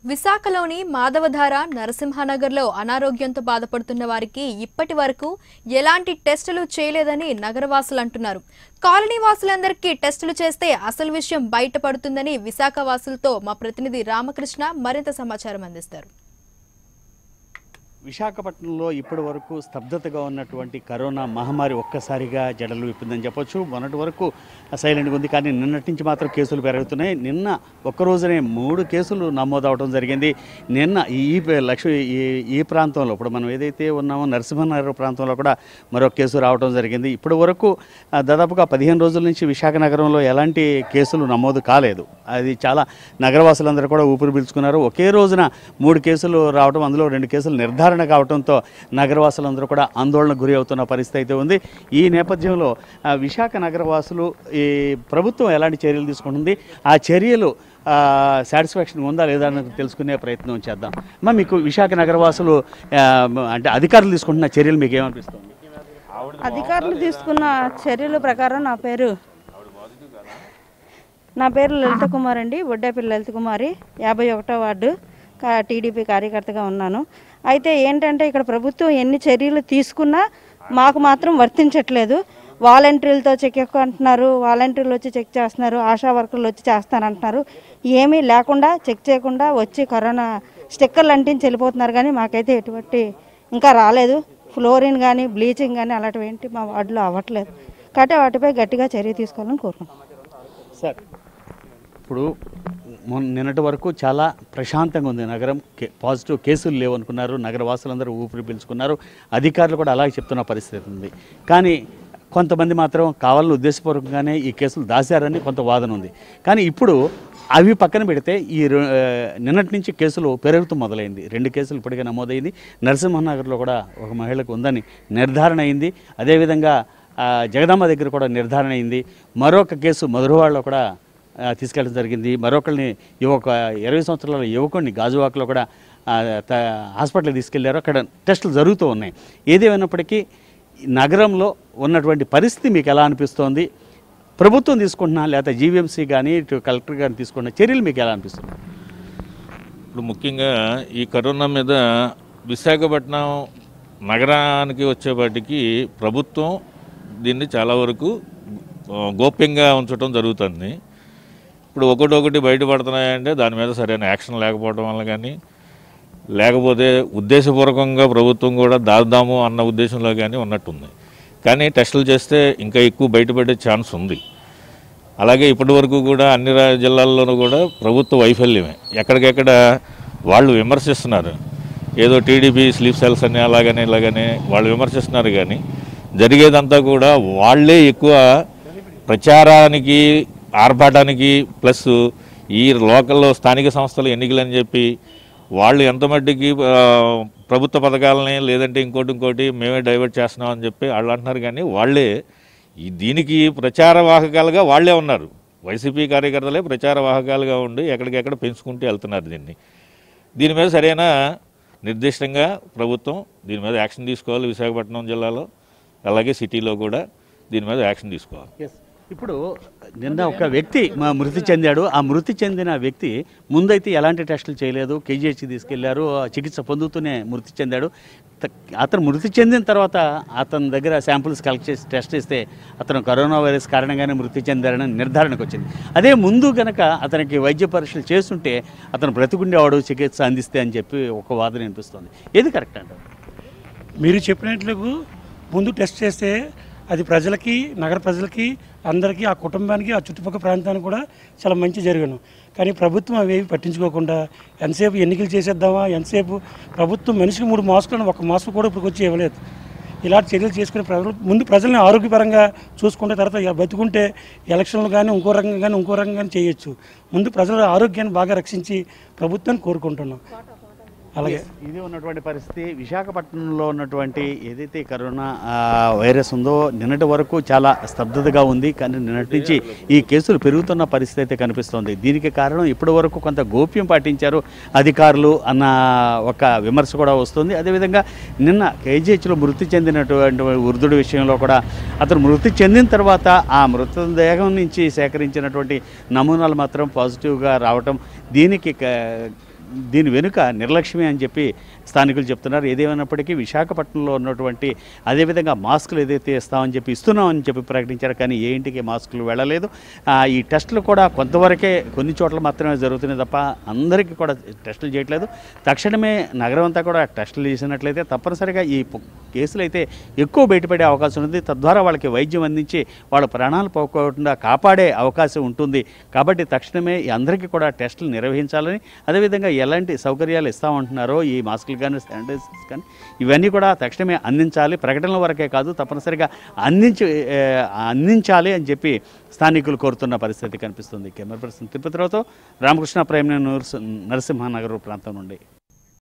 విశాఖలోని మాధవధార నరసింహనగర్లో అనారోగ్యంతో బాధపడుతున్న వారికి ఇప్పటి వరకు ఎలాంటి టెస్టులు చేయలేదని నగరవాసులు అంటున్నారు కాలనీ వాసులందరికీ టెస్టులు చేస్తే అసలు విషయం బయటపడుతుందని విశాఖ వాసులతో మా ప్రతినిధి రామకృష్ణ మరింత సమాచారం అందిస్తారు విశాఖపట్నంలో ఇప్పటి వరకు స్తబ్దతగా ఉన్నటువంటి కరోనా మహమ్మారి ఒక్కసారిగా జడలు విప్పిందని చెప్పొచ్చు మొన్నటి వరకు సైలెంట్గా ఉంది కానీ నిన్నటి నుంచి మాత్రం కేసులు పెరుగుతున్నాయి నిన్న ఒక్క రోజునే మూడు కేసులు నమోదవడం జరిగింది నిన్న ఈ లక్ష్మి ఈ ఈ ప్రాంతంలో ఇప్పుడు మనం ఏదైతే ఉన్నామో నరసింహనగర్ ప్రాంతంలో కూడా మరొక కేసు రావడం జరిగింది ఇప్పటి వరకు ఆ, దాదాపుగా పదిహేను రోజుల నుంచి విశాఖ నగరంలో ఎలాంటి కేసులు నమోదు కాలేదు అది చాలా నగరవాసులందరూ కూడా ఊపిరి పీల్చుకున్నారు ఒకే రోజున మూడు కేసులు రావడం అందులో రెండు కేసులు నిర్ధారణ కావడంతో నగరవాసులందరూ కూడా ఆందోళనకు గురి అవుతున్న పరిస్థితి అయితే ఉంది ఈ నేపథ్యంలో ఆ, విశాఖ నగరవాసులు ఈ ప్రభుత్వం ఎలాంటి చర్యలు తీసుకుంటుంది ఆ చర్యలు సాటిస్ఫాక్షన్ ఉందా లేదా అని తెలుసుకునే ప్రయత్నం చేద్దాం అమ్మా మీకు విశాఖ నగరవాసులు ఆ, అంటే అధికారులు తీసుకుంటున్న చర్యలు మీకు ఏమనిపిస్తుంది అధికారులు తీసుకున్న చర్యల ప్రకారం నా పేరు నా పేరు లలిత కుమార్ అండి బొడ్డేపల్లి లలిత కుమారి యాభై ఒకటో వార్డు కా- టీడీపీ కార్యకర్తగా ఉన్నాను అయితే ఏంటంటే ఇక్కడ ప్రభుత్వం ఎన్ని చర్యలు తీసుకున్నా మాకు మాత్రం వర్తించట్లేదు వాలంటీర్లతో చెక్ అంటున్నారు వాలంటీర్లు వచ్చి చెక్ చేస్తున్నారు ఆశా వర్కర్లు వచ్చి చేస్తానంటున్నారు ఏమీ లేకుండా చెక్ చేయకుండా వచ్చి కరోనా స్టిక్కర్లు అంటించి వెళ్ళిపోతున్నారు కానీ మాకైతే ఎటువంటి ఇంకా రాలేదు ఫ్లోరిన్ కానీ బ్లీచింగ్ కానీ అలాంటివి ఏంటి మా వార్డులో అవ్వట్లేదు కాబట్టి వాటిపై గట్టిగా చర్య తీసుకోవాలని కోరుకుంటున్నాం సార్ ఇప్పుడు మొన్న నిన్నటి వరకు చాలా ప్రశాంతంగా ఉంది నగరం కే- పాజిటివ్ కేసులు లేవు అనుకున్నారు నగర వాసులందరూ ఊపిరి పీల్చుకున్నారు అధికారులు కూడా అలాగే చెప్తున్న పరిస్థితి ఉంది కానీ కొంతమంది మాత్రం కావాలని ఉద్దేశపూర్వకంగానే ఈ కేసులు దాచారని కొంత వాదన ఉంది కానీ ఇప్పుడు అవి పక్కన పెడితే ఈ రె- ఆ, నిన్నటి నుంచి కేసులు పెరుగుతూ మొదలైంది రెండు కేసులు ఇప్పటికే నమోదైంది నరసింహనగర్లో కూడా ఒక మహిళకు ఉందని నిర్ధారణ అయింది అదేవిధంగా ఆ, జగదాంబ దగ్గర కూడా నిర్ధారణ అయింది మరొక కేసు మధురవాడలో కూడా ఆ, తీసుకెళ్ళడం జరిగింది మరొకరిని యువక ఇరవై సంవత్సరాల యువకుడిని గాజువాకలో కూడా ఆ, త- హాస్పిటల్కి తీసుకెళ్లారు అక్కడ టెస్టులు జరుగుతూ ఉన్నాయి ఏదేమైనప్పటికీ ఈ నగరంలో ఉన్నటువంటి పరిస్థితి మీకు ఎలా అనిపిస్తోంది ప్రభుత్వం తీసుకుంటున్నా లేకపోతే జీవీఎంసీ కానీ ఇటు కలెక్టర్ గారిని తీసుకున్న చర్యలు మీకు ఎలా అనిపిస్తుంది ఇప్పుడు ముఖ్యంగా ఈ కరోనా మీద విశాఖపట్నం నగరానికి వచ్చేపాటికి ప్రభుత్వం దీన్ని చాలా వరకు ఆ, గోప్యంగా ఉంచడం జరుగుతుంది ఇప్పుడు ఒకటి ఒకటి బయటపడుతున్నాయంటే దాని మీద సరైన యాక్షన్ లేకపోవడం వల్ల కానీ లేకపోతే ఉద్దేశపూర్వకంగా ప్రభుత్వం కూడా దాదాము అన్న ఉద్దేశంలో కానీ ఉన్నట్టుంది కానీ టెస్టులు చేస్తే ఇంకా ఎక్కువ బయటపడే ఛాన్స్ ఉంది అలాగే ఇప్పటి వరకు కూడా అన్ని రా- జిల్లాల్లోనూ కూడా ప్రభుత్వ వైఫల్యమే ఎక్కడికెక్కడ వాళ్ళు విమర్శిస్తున్నారు ఏదో టీడీపీ స్లీప్ సెల్స్ అని అలాగని ఇలాగని వాళ్ళు విమర్శిస్తున్నారు కానీ జరిగేదంతా కూడా వాళ్ళే ఎక్కువ ప్రచారానికి ఆర్భాటానికి ప్లస్ ఈ లోకల్లో స్థానిక సంస్థల ఎన్నికలని చెప్పి వాళ్ళు ఎంత మట్టికి ఆ, ప్రభుత్వ పథకాలని లేదంటే ఇంకోటి ఇంకోటి మేమే డైవర్ట్ చేస్తున్నాం అని చెప్పి వాళ్ళు అంటున్నారు కానీ వాళ్ళే ఈ దీనికి ప్రచార వాహకాలుగా వాళ్ళే ఉన్నారు వైసీపీ కార్యకర్తలే ప్రచార వాహకాలుగా ఉండి ఎక్కడికెక్కడ పెంచుకుంటూ వెళ్తున్నారు దీన్ని దీని మీద సరైన నిర్దిష్టంగా ప్రభుత్వం దీని మీద యాక్షన్ తీసుకోవాలి విశాఖపట్నం జిల్లాలో అలాగే సిటీలో కూడా దీని మీద యాక్షన్ తీసుకోవాలి ఎస్ ఇప్పుడు నిన్న ఒక వ్యక్తి మా మృతి చెందాడు ఆ మృతి చెందిన వ్యక్తి ముందైతే ఎలాంటి టెస్టులు చేయలేదు కేజీహెచ్ తీసుకెళ్లారు ఆ చికిత్స పొందుతూనే మృతి చెందాడు త- అతను మృతి చెందిన తర్వాత అతని దగ్గర శాంపుల్స్ కలెక్ట్ చేసి టెస్ట్ చేస్తే అతను కరోనా వైరస్ కారణంగానే మృతి చెందారని నిర్ధారణకు వచ్చింది అదే ముందు గనక అతనికి వైద్య పరీక్షలు చేస్తుంటే అతను బ్రతుకుండేవాడు చికిత్స అందిస్తే అని చెప్పి ఒక వాదన వినిపిస్తుంది ఏది కరెక్ట్ అంటారు మీరు చెప్పినట్లు ముందు టెస్ట్ చేస్తే అది ప్రజలకి నగర ప్రజలకి అందరికీ ఆ కుటుంబానికి ఆ చుట్టుపక్కల ప్రాంతానికి కూడా చాలా మంచి జరగను కానీ ప్రభుత్వం అవేవి పట్టించుకోకుండా ఎంతసేపు ఎన్నికలు చేసేద్దామా ఎంతసేపు ప్రభుత్వం మనిషికి మూడు మాస్కులను ఒక మాస్క్ కూడా ఇప్పుడు వచ్చి ఇవ్వలేదు ఇలాంటి చర్యలు చేసుకునే ప్రజలు ముందు ప్రజల్ని ఆరోగ్యపరంగా చూసుకుంటే తర్వాత ఇక బతుకుంటే ఎలక్షన్లు కానీ ఇంకో రకంగా కానీ ఇంకో రకంగా కానీ చేయొచ్చు ముందు ప్రజల ఆరోగ్యాన్ని బాగా రక్షించి ప్రభుత్వాన్ని కోరుకుంటున్నాం అలాగే ఇది ఉన్నటువంటి పరిస్థితి విశాఖపట్నంలో ఉన్నటువంటి ఏదైతే కరోనా ఆ, వైరస్ ఉందో నిన్నటి వరకు చాలా స్తబ్దతగా ఉంది కానీ నిన్నటి నుంచి ఈ కేసులు పెరుగుతున్న పరిస్థితి అయితే కనిపిస్తోంది దీనికి కారణం ఇప్పటి వరకు కొంత గోప్యం పాటించారు అధికారులు అన్న ఒక విమర్శ కూడా వస్తుంది అదేవిధంగా నిన్న కేజీహెచ్లో మృతి చెందినటువంటి వృద్ధుడి విషయంలో కూడా అతను మృతి చెందిన తర్వాత ఆ మృతదేహం నుంచి సేకరించినటువంటి నమూనాలు మాత్రం పాజిటివ్గా రావటం దీనికి క- దీని వెనుక నిర్లక్ష్యమే అని చెప్పి స్థానికులు చెప్తున్నారు ఏదేమైనప్పటికీ విశాఖపట్నంలో ఉన్నటువంటి అదేవిధంగా మాస్కులు ఏదైతే ఇస్తామని చెప్పి ఇస్తున్నామని చెప్పి ప్రకటించారు కానీ ఏ ఇంటికి మాస్కులు వెళ్ళలేదు ఆ, ఈ టెస్టులు కూడా కొంతవరకే కొన్ని చోట్ల మాత్రమే జరుగుతున్నాయి తప్ప అందరికీ కూడా టెస్టులు చేయట్లేదు తక్షణమే నగరం అంతా కూడా టెస్టులు చేసినట్లయితే తప్పనిసరిగా ఈ పు- కేసులు అయితే ఎక్కువ బయటపడే అవకాశం ఉంది తద్వారా వాళ్ళకి వైద్యం అందించి వాళ్ళ ప్రాణాలు పోకుండా కాపాడే అవకాశం ఉంటుంది కాబట్టి తక్షణమే ఈ అందరికీ కూడా టెస్టులు నిర్వహించాలని అదేవిధంగా ఎలాంటి సౌకర్యాలు ఇస్తామంటున్నారో ఈ మాస్కులు కానీ శానిటైజర్స్ కానీ ఇవన్నీ కూడా తక్షణమే అందించాలి ప్రకటనల వరకే కాదు తప్పనిసరిగా అందించి ఏ, అందించాలి అని చెప్పి స్థానికులు కోరుతున్న పరిస్థితి కనిపిస్తుంది కెమెరా పర్సన్ తిరుపతిరావుతో రామకృష్ణ ప్రేమ నరసింహనగర్ ప్రాంతం నుండి